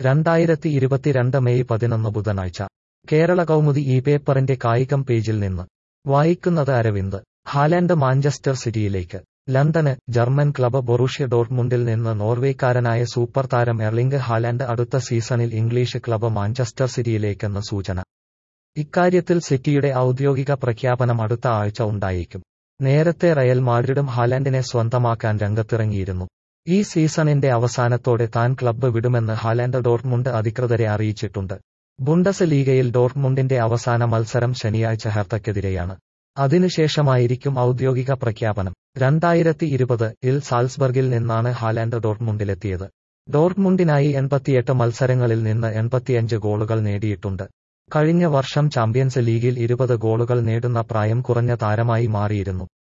രണ്ടായിരത്തി ഇരുപത്തിരണ്ട് മെയ് പതിനൊന്ന് ബുധനാഴ്ച കേരള കൗമുദി ഈ പേപ്പറിന്റെ കായികം പേജിൽ നിന്ന് വായിക്കുന്നത് അരവിന്ദ് ഹാലാൻഡ് മാഞ്ചസ്റ്റർ സിറ്റിയിലേക്ക് ലണ്ടന് ജർമ്മൻ ക്ലബ് ബൊറൂഷ്യ ഡോർട്ട്മുണ്ടിൽ നിന്ന് നോർവേക്കാരനായ സൂപ്പർ താരം എർലിംഗ് ഹാലാൻഡ് അടുത്ത സീസണിൽ ഇംഗ്ലീഷ് ക്ലബ് മാഞ്ചസ്റ്റർ സിറ്റിയിലേക്കെന്ന് സൂചന ഇക്കാര്യത്തിൽ സിറ്റിയുടെ ഔദ്യോഗിക പ്രഖ്യാപനം അടുത്ത ആഴ്ച ഉണ്ടായേക്കും നേരത്തെ റയൽ മാഡ്രിഡും ഹാലാൻഡിനെ സ്വന്തമാക്കാൻ രംഗത്തിറങ്ങിയിരുന്നു ഈ സീസണിന്റെ അവസാനത്തോടെ താൻ ക്ലബ്ബ് വിടുമെന്ന് ഹാലാൻഡ് ഡോർട്ട്മുണ്ട് അധികൃതരെ അറിയിച്ചിട്ടുണ്ട് ബുണ്ടസ് ലീഗയിൽ ഡോർട്ട്മുണ്ടിന്റെ അവസാന മത്സരം ശനിയാഴ്ച ഹെർത്തക്കെതിരെയാണ് അതിനുശേഷമായിരിക്കും ഔദ്യോഗിക പ്രഖ്യാപനം രണ്ടായിരത്തി ഇരുപത് ഇൽ സാൽസ്ബർഗിൽ നിന്നാണ് ഹാലാൻഡ് ഡോർട്ട്മുണ്ടിലെത്തിയത് ഡോർട്ട്മുണ്ടിനായി എൺപത്തിയെട്ട് മത്സരങ്ങളിൽ നിന്ന് എൺപത്തിയഞ്ച് ഗോളുകൾ നേടിയിട്ടുണ്ട് കഴിഞ്ഞ വർഷം ചാമ്പ്യൻസ് ലീഗിൽ ഇരുപത് ഗോളുകൾ നേടുന്ന പ്രായം കുറഞ്ഞ താരമായി മാറിയിരുന്നു